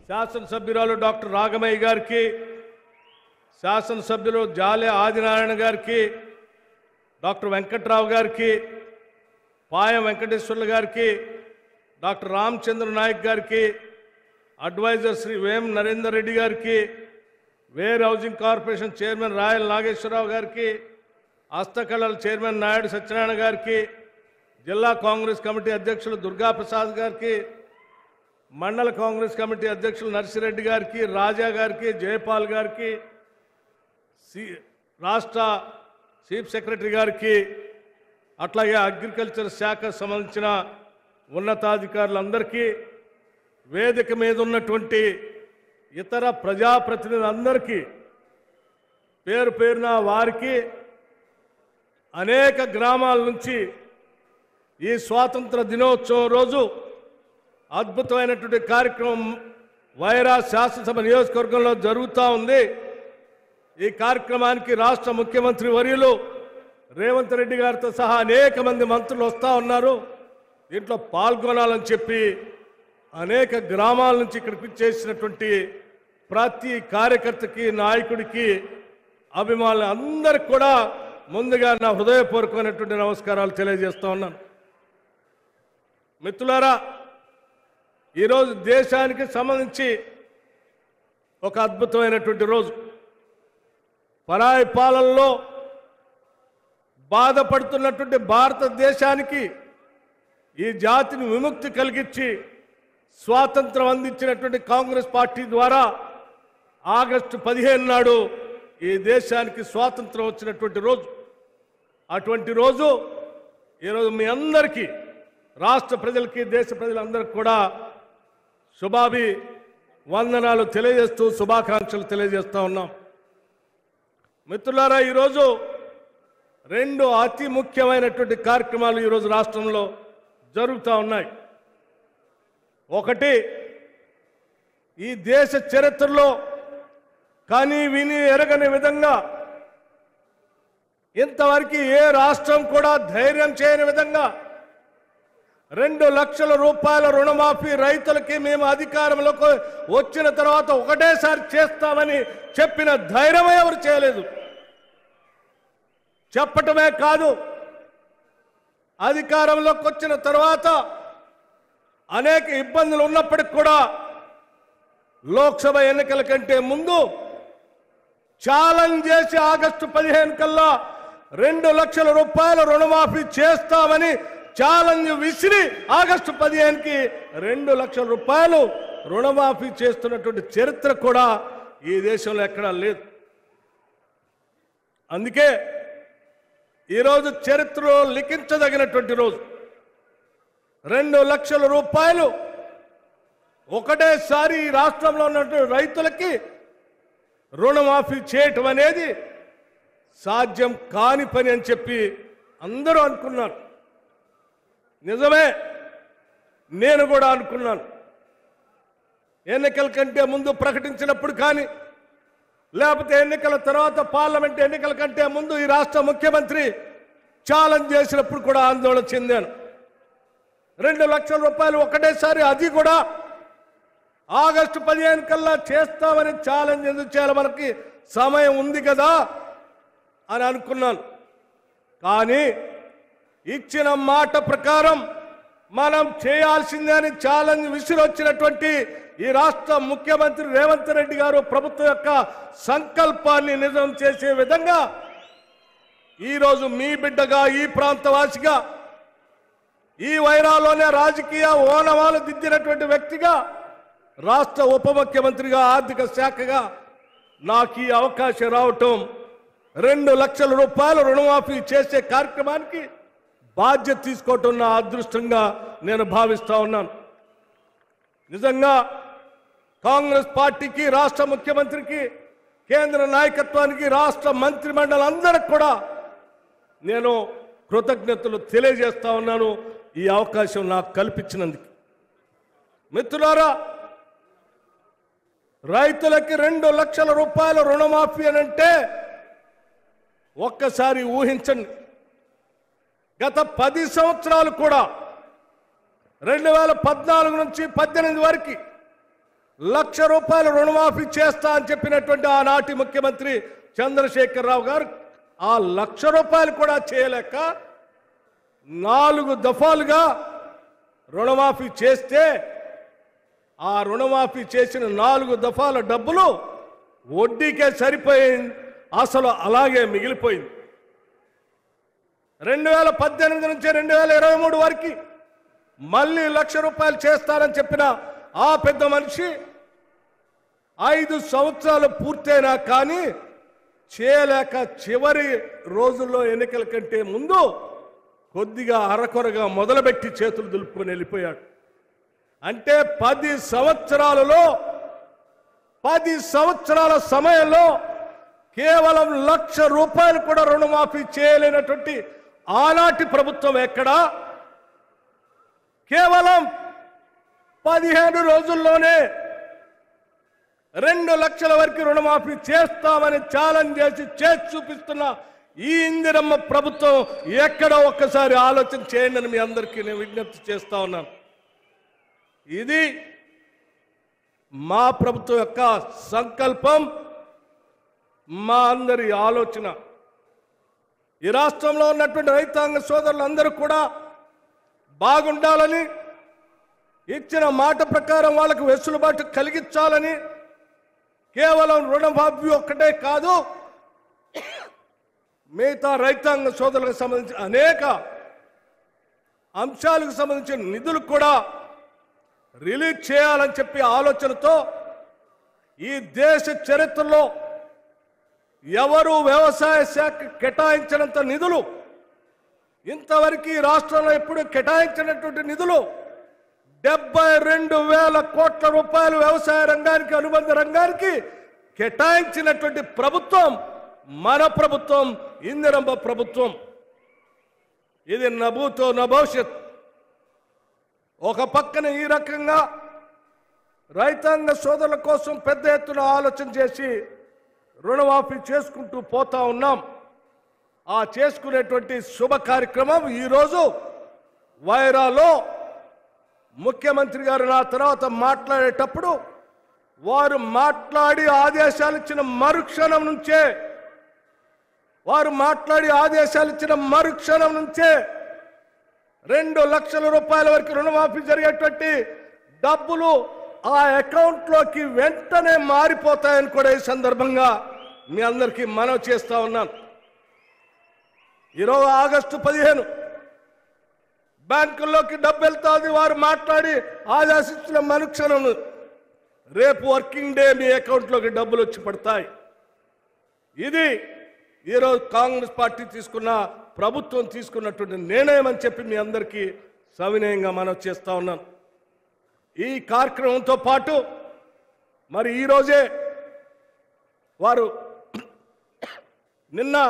శాసనసభ్యురాలు డాక్టర్ రాగమయ్య గారికి శాసనసభ్యులు జాలే ఆదినారాయణ గారికి డాక్టర్ వెంకట్రావు గారికి పాయం వెంకటేశ్వర్లు గారికి డాక్టర్ రామచంద్ర నాయక్ గారికి అడ్వైజర్ శ్రీ వేం నరేందర్ రెడ్డి గారికి warehousing corporation chairman Rayal Nageswara Rao గారికి హస్తకళల చైర్మన్ నాయుడు సత్యనారాయణ గారికి జిల్లా కాంగ్రెస్ కమిటీ అధ్యక్షులు దుర్గా ప్రసాద్ గారికి మండల కాంగ్రెస్ కమిటీ అధ్యక్షులు నర్సిరెడ్డి గారికి రాజా గారికి జయపాల్ గారికి సి రాష్ట్ర చీఫ్ సెక్రటరీ గారికి అట్లాగే అగ్రికల్చర్ శాఖ సంబంధించిన ఉన్నతాధికారులందరికీ వేదిక మీద ఉన్నటువంటి ఇతర ప్రజాప్రతినిధులందరికీ పేరు పేరున వారికి అనేక గ్రామాల నుంచి ఈ స్వాతంత్ర దినోత్సవం రోజు అద్భుతమైనటువంటి కార్యక్రమం వైరా శాసనసభ నియోజకవర్గంలో జరుగుతూ ఉంది ఈ కార్యక్రమానికి రాష్ట్ర ముఖ్యమంత్రి వర్యులు రేవంత్ రెడ్డి గారితో సహా అనేక మంది మంత్రులు వస్తూ ఉన్నారు దీంట్లో పాల్గొనాలని చెప్పి అనేక గ్రామాల నుంచి ఇక్కడికి చేసినటువంటి ప్రతి కార్యకర్తకి నాయకుడికి అభిమానులు అందరికి కూడా ముందుగా నా హృదయపూర్వకమైనటువంటి నమస్కారాలు తెలియజేస్తా ఉన్నాను మిత్రులారా ఈరోజు దేశానికి సంబంధించి ఒక అద్భుతమైనటువంటి రోజు పరాయి పాలనలో బాధపడుతున్నటువంటి భారతదేశానికి ఈ జాతిని విముక్తి కలిగించి స్వాతంత్రం అందించినటువంటి కాంగ్రెస్ పార్టీ ద్వారా ఆగస్టు పదిహేను నాడు ఈ దేశానికి స్వాతంత్రం వచ్చినటువంటి రోజు అటువంటి రోజు ఈరోజు మీ అందరికీ రాష్ట్ర ప్రజలకి దేశ ప్రజలందరికీ కూడా శుభాభి వందనాలు తెలియజేస్తూ శుభాకాంక్షలు తెలియజేస్తూ ఉన్నాం మిత్రులారా ఈరోజు రెండు అతి ముఖ్యమైనటువంటి కార్యక్రమాలు ఈరోజు రాష్ట్రంలో జరుగుతూ ఉన్నాయి ఒకటి ఈ దేశ చరిత్రలో కానీ విని ఎరగని విధంగా ఇంతవరకు ఏ రాష్ట్రం కూడా ధైర్యం చేయని విధంగా రెండు లక్షల రూపాయల రుణమాఫీ రైతులకి మేము అధికారంలోకి వచ్చిన తర్వాత ఒకటేసారి చేస్తామని చెప్పిన ధైర్యం ఎవరు చేయలేదు చెప్పటమే కాదు అధికారంలోకి వచ్చిన తర్వాత అనేక ఇబ్బందులు ఉన్నప్పటికి కూడా లోక్సభ ఎన్నికల కంటే ముందు ఛాలెంజ్ చేసి ఆగస్టు పదిహేను కల్లా రెండు లక్షల రూపాయల రుణమాఫీ చేస్తామని ఛాలెంజ్ విసిరి ఆగస్టు పదిహేనుకి రెండు లక్షల రూపాయలు రుణమాఫీ చేస్తున్నటువంటి చరిత్ర కూడా ఈ దేశంలో ఎక్కడా లేదు అందుకే ఈరోజు చరిత్రలో లిఖించదగినటువంటి రోజు రెండు లక్షల రూపాయలు ఒకటేసారి ఈ రాష్ట్రంలో ఉన్నటువంటి రైతులకి రుణమాఫీ చేయటం అనేది సాధ్యం కాని పని అని చెప్పి అందరూ అనుకున్నారు నిజమే నేను కూడా అనుకున్నాను ఎన్నికల కంటే ముందు ప్రకటించినప్పుడు కానీ లేకపోతే ఎన్నికల తర్వాత పార్లమెంట్ ఎన్నికల కంటే ముందు ఈ రాష్ట్ర ముఖ్యమంత్రి ఛాలెంజ్ చేసినప్పుడు కూడా ఆందోళన చెందాను రెండు లక్షల రూపాయలు ఒకటేసారి అది కూడా ఆగస్టు పదిహేను కల్లా చేస్తామని ఛాలెంజ్ ఎందుకు చేయాలి మనకి సమయం ఉంది కదా అని అనుకున్నాను కానీ ఇచ్చిన మాట ప్రకారం మనం చేయాల్సిందే అని ఛాలెంజ్ విసిరొచ్చినటువంటి ఈ రాష్ట్ర ముఖ్యమంత్రి రేవంత్ రెడ్డి గారు ప్రభుత్వం యొక్క సంకల్పాన్ని నిజం చేసే విధంగా ఈరోజు మీ బిడ్డగా ఈ ప్రాంతవాసిగా ఈ వైరాలోనే రాజకీయ ఓనమాలు దిద్దినటువంటి వ్యక్తిగా రాష్ట్ర ఉప ముఖ్యమంత్రిగా ఆర్థిక శాఖగా నాకు ఈ అవకాశం రావటం రెండు లక్షల రూపాయల రుణమాఫీ చేసే కార్యక్రమానికి బాధ్యత తీసుకోవటం నా అదృష్టంగా నేను భావిస్తా ఉన్నాను నిజంగా కాంగ్రెస్ పార్టీకి రాష్ట్ర ముఖ్యమంత్రికి కేంద్ర నాయకత్వానికి రాష్ట్ర మంత్రిమండలి అందరికి కూడా నేను కృతజ్ఞతలు తెలియజేస్తా ఉన్నాను ఈ అవకాశం నాకు కల్పించినందుకు మిత్రులారా రైతులకి రెండు లక్షల రూపాయల రుణమాఫీ అని అంటే ఒక్కసారి ఊహించండి గత పది సంవత్సరాలు కూడా రెండు వేల పద్నాలుగు నుంచి పద్దెనిమిది వరకు లక్ష రూపాయలు రుణమాఫీ చేస్తా అని చెప్పినటువంటి ఆనాటి ముఖ్యమంత్రి చంద్రశేఖరరావు గారు ఆ లక్ష రూపాయలు కూడా చేయలేక నాలుగు దఫాలుగా రుణమాఫీ చేస్తే ఆ రుణమాఫీ చేసిన నాలుగు దఫాల డబ్బులు వడ్డీకే సరిపోయింది అసలు అలాగే మిగిలిపోయింది రెండు వేల పద్దెనిమిది నుంచి రెండు వేల ఇరవై మూడు వరకు మళ్ళీ లక్ష రూపాయలు చేస్తారని చెప్పిన ఆ పెద్ద మనిషి ఐదు సంవత్సరాలు పూర్తయినా కానీ చేయలేక చివరి రోజుల్లో ఎన్నికల కంటే ముందు కొద్దిగా అరకొరగా మొదలుపెట్టి చేతులు దులుపుకొని వెళ్ళిపోయాడు అంటే పది సంవత్సరాలలో పది సంవత్సరాల సమయంలో కేవలం లక్ష రూపాయలు కూడా రుణమాఫీ చేయలేనటువంటి ఆనాటి ప్రభుత్వం ఎక్కడా కేవలం పదిహేను రోజుల్లోనే రెండు లక్షల వరకు రుణమాఫీ చేస్తామని ఛాలెంజ్ చేసి చేసి చూపిస్తున్న ఈ ఇందిరమ్మ ప్రభుత్వం ఎక్కడ ఒక్కసారి ఆలోచన చేయండి అని మీ అందరికీ నేను విజ్ఞప్తి చేస్తా ఉన్నాను ఇది మా ప్రభుత్వం యొక్క సంకల్పం మా అందరి ఆలోచన ఈ రాష్ట్రంలో ఉన్నటువంటి రైతాంగ సోదరులందరూ కూడా బాగుండాలని ఇచ్చిన మాట ప్రకారం వాళ్ళకు వెసులుబాటు కలిగించాలని కేవలం రుణమాఫీ ఒక్కటే కాదు మిగతా రైతాంగ సోదరులకు సంబంధించిన అనేక అంశాలకు సంబంధించిన నిధులు కూడా రిలీజ్ చేయాలని చెప్పి ఆలోచనతో ఈ దేశ చరిత్రలో ఎవరు వ్యవసాయ శాఖ కేటాయించినంత నిధులు ఇంతవరకు ఈ రాష్ట్రంలో ఎప్పుడు కేటాయించినటువంటి నిధులు డెబ్బై రెండు వేల కోట్ల రూపాయలు వ్యవసాయ రంగానికి అనుబంధ రంగానికి కేటాయించినటువంటి ప్రభుత్వం మన ప్రభుత్వం ఇందిరమ్మ ప్రభుత్వం ఇది నభూతో నభవిష్యత్ ఒక పక్కన ఈ రకంగా రైతాంగ సోదరుల కోసం పెద్ద ఎత్తున ఆలోచన చేసి రుణమాఫీ చేసుకుంటూ పోతా ఉన్నాం ఆ చేసుకునేటువంటి శుభ కార్యక్రమం ఈరోజు వైరాలో ముఖ్యమంత్రి గారు నా తర్వాత మాట్లాడేటప్పుడు వారు మాట్లాడి ఆదేశాలు ఇచ్చిన మరుక్షణం నుంచే వారు మాట్లాడి ఆదేశాలు ఇచ్చిన మరుక్షణం నుంచే రెండు లక్షల రూపాయల వరకు రుణమాఫీ జరిగేటువంటి డబ్బులు ఆ అకౌంట్లోకి వెంటనే మారిపోతాయని కూడా ఈ సందర్భంగా మీ అందరికీ మనవి చేస్తా ఉన్నాను ఈరోజు ఆగస్టు పదిహేను బ్యాంకుల్లోకి డబ్బు వెళ్తాది వారు మాట్లాడి ఆదేశించిన మనుక్షణం రేపు వర్కింగ్ డే మీ అకౌంట్లోకి డబ్బులు వచ్చి పడతాయి ఇది ఈరోజు కాంగ్రెస్ పార్టీ తీసుకున్న ప్రభుత్వం తీసుకున్నటువంటి నిర్ణయం అని చెప్పి మీ అందరికీ సవినయంగా మనం చేస్తా ఉన్నాను ఈ కార్యక్రమంతో పాటు మరి ఈరోజే వారు నిన్న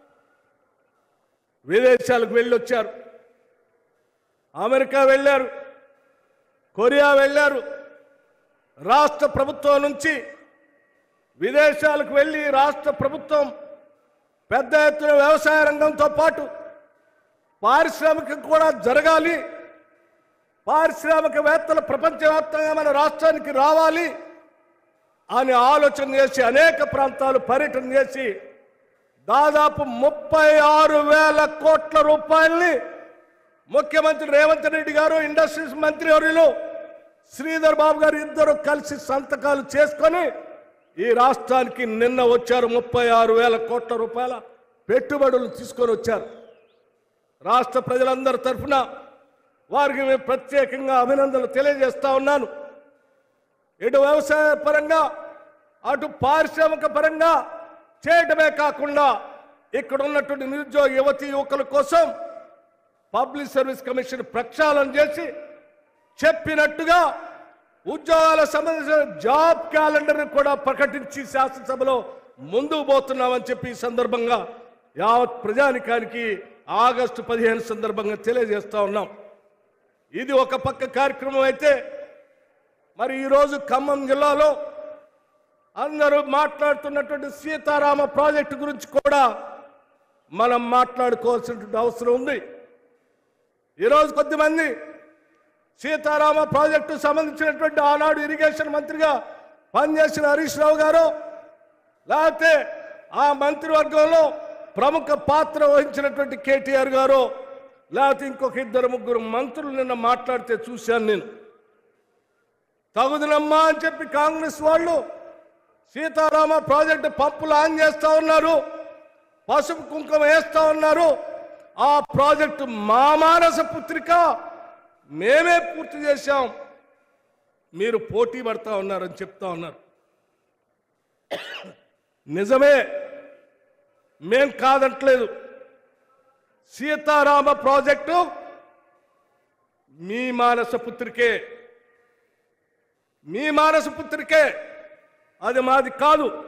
విదేశాలకు వెళ్ళొచ్చారు అమెరికా వెళ్ళారు కొరియా వెళ్ళారు రాష్ట్ర ప్రభుత్వం నుంచి విదేశాలకు వెళ్ళి రాష్ట్ర ప్రభుత్వం పెద్ద ఎత్తున వ్యవసాయ రంగంతో పాటు పారిశ్రామిక కూడా జరగాలి పారిశ్రామికవేత్తలు ప్రపంచవ్యాప్తంగా మన రాష్ట్రానికి రావాలి అని ఆలోచన చేసి అనేక ప్రాంతాలు పర్యటన చేసి దాదాపు ముప్పై ఆరు వేల కోట్ల రూపాయల్ని ముఖ్యమంత్రి రేవంత్ రెడ్డి గారు ఇండస్ట్రీస్ మంత్రి వర్యులు శ్రీధర్ బాబు గారు ఇద్దరు కలిసి సంతకాలు చేసుకొని ఈ రాష్ట్రానికి నిన్న వచ్చారు ముప్పై ఆరు వేల కోట్ల రూపాయల పెట్టుబడులు తీసుకొని వచ్చారు రాష్ట్ర ప్రజలందరి తరఫున వారికి మేము ప్రత్యేకంగా అభినందనలు తెలియజేస్తా ఉన్నాను ఇటు వ్యవసాయ పరంగా అటు పారిశ్రామిక పరంగా చేయటమే కాకుండా ఇక్కడ ఉన్నటువంటి నిరుద్యోగ యువతి యువకుల కోసం పబ్లిక్ సర్వీస్ కమిషన్ ప్రక్షాళన చేసి చెప్పినట్టుగా ఉద్యోగాల సంబంధించిన జాబ్ క్యాలెండర్ కూడా ప్రకటించి శాసనసభలో ముందుకు పోతున్నామని చెప్పి ఈ సందర్భంగా యావత్ ప్రజానికానికి ఆగస్టు పదిహేను సందర్భంగా తెలియజేస్తా ఉన్నాం ఇది ఒక పక్క కార్యక్రమం అయితే మరి ఈరోజు ఖమ్మం జిల్లాలో అందరూ మాట్లాడుతున్నటువంటి సీతారామ ప్రాజెక్టు గురించి కూడా మనం మాట్లాడుకోవాల్సినటువంటి అవసరం ఉంది ఈరోజు కొద్దిమంది సీతారామ ప్రాజెక్టు సంబంధించినటువంటి ఆనాడు ఇరిగేషన్ మంత్రిగా పనిచేసిన హరీష్ రావు గారు లేకపోతే ఆ మంత్రివర్గంలో ప్రముఖ పాత్ర వహించినటువంటి కేటీఆర్ గారు లేకపోతే ఇంకొక ఇద్దరు ముగ్గురు మంత్రులు నిన్న మాట్లాడితే చూశాను నేను తగుదనమ్మా అని చెప్పి కాంగ్రెస్ వాళ్ళు సీతారామ ప్రాజెక్టు పంపులు ఆన్ చేస్తా ఉన్నారు పసుపు కుంకుమ వేస్తా ఉన్నారు ఆ ప్రాజెక్టు మా మానస పుత్రిక మేమే పూర్తి చేశాం మీరు పోటీ పడతా ఉన్నారని చెప్తా ఉన్నారు నిజమే మేం కాదంటలేదు సీతారామ ప్రాజెక్టు మీ మానస పుత్రికే మీ మానస పుత్రికే అది మాది కాదు